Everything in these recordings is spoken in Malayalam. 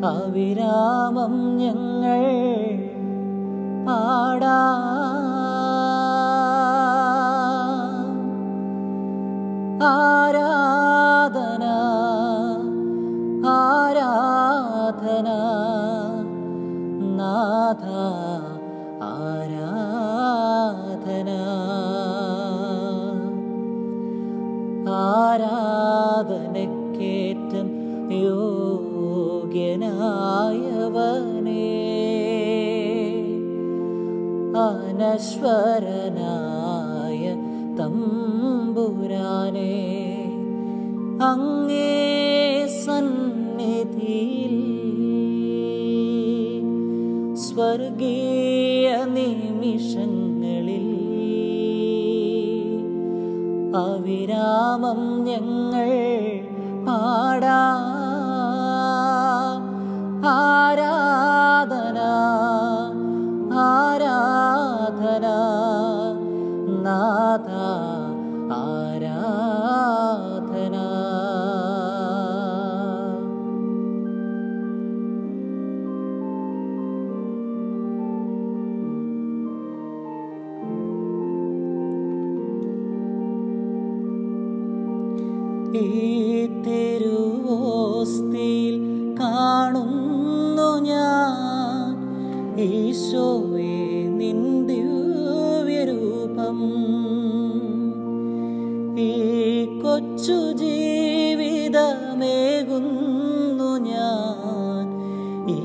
അവിരാമം ഞങ്ങൾ പാടാ ആരാധന ആരാധന നാഥ ആരാധന ആരാധനക്കേറ്റം യോഗ്യനായവനേ അനശ്വരനായ തമ്പുരാനെ അങ്ങേ സന്നിധിയിൽ സ്വർഗീയ നിമിഷങ്ങളിൽ അവിരാമം ഞങ്ങൾ പാടാ ആരാധന ആരാധന നാഥ ആരാധന ഈ തിരുവോസ്തിയിൽ കാണുന്നു ഞാൻ ഈശോയെ നിന്ദ്യരൂപം ഈ കൊച്ചു ജീവിതമേകുന്നു ഞാൻ ഈ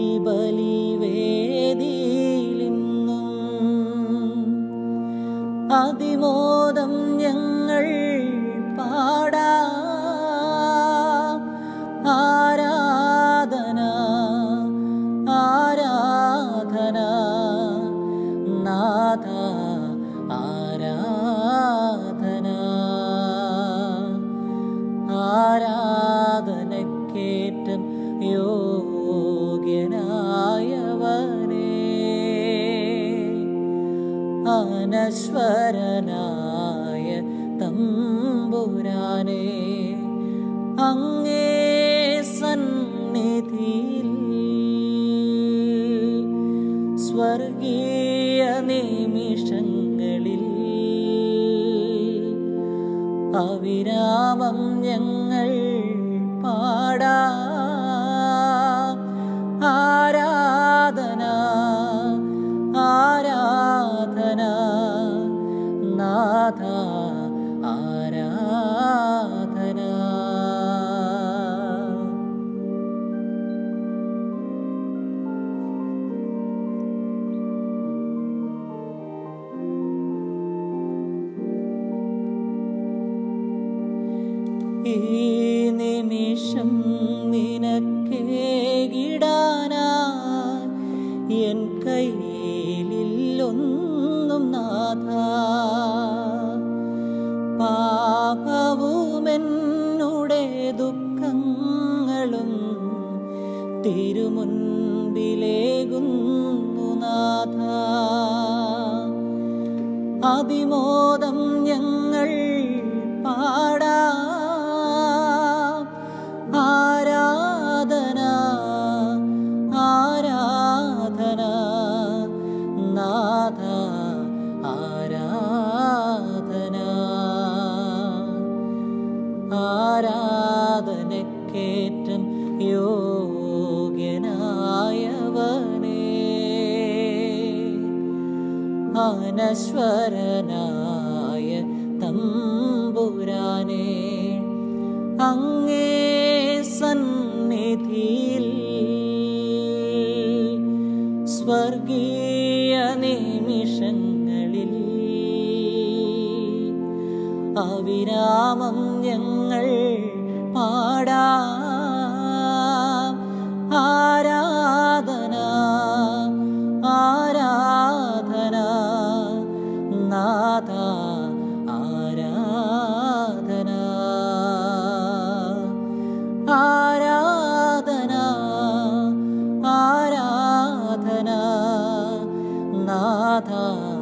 ബലിവേദിയിലിന്നും അതിമോദം ഞങ്ങൾ പാടാ ആരാധന ആരാധന നാഥ ആരാധന ആരാധനക്കേറ്റം യോഗ്യനായവനേ അനശ്വരനായ തമ്പുരാനെ അങ്ങേ സന്നിധിയിൽ സ്വർഗീയ നിമിഷങ്ങളിൽ അവിരാമം ഞങ്ങൾ പാടാ ആരാധന ആരാധന നാഥ ആരാധന ഈ നിമിഷം നിനക്കേകിടാനാ എൻ കയ്യിലൊന്നും നാഥ പാപവുമെന്നുടെ ദുഃഖങ്ങളും തിരുമുൻപിലേകുന്നു നാഥ അതിമോദം ഞങ്ങൾ പാടാ ആരാധന ആരാധന നാഥ ആരാധന ആരാധനക്കേറ്റം യോഗ്യനായവനേ അനശ്വരനായ തമ്പുരാനെ അങ്ങേ സന്നിധിയിൽ സ്വർഗീയ നിമിഷങ്ങളിൽ അവിരാമം ഞങ്ങൾ പാടാ ആരാധന ആരാധന നാഥ ആരാധന ആരാധന ആരാധന നാഥ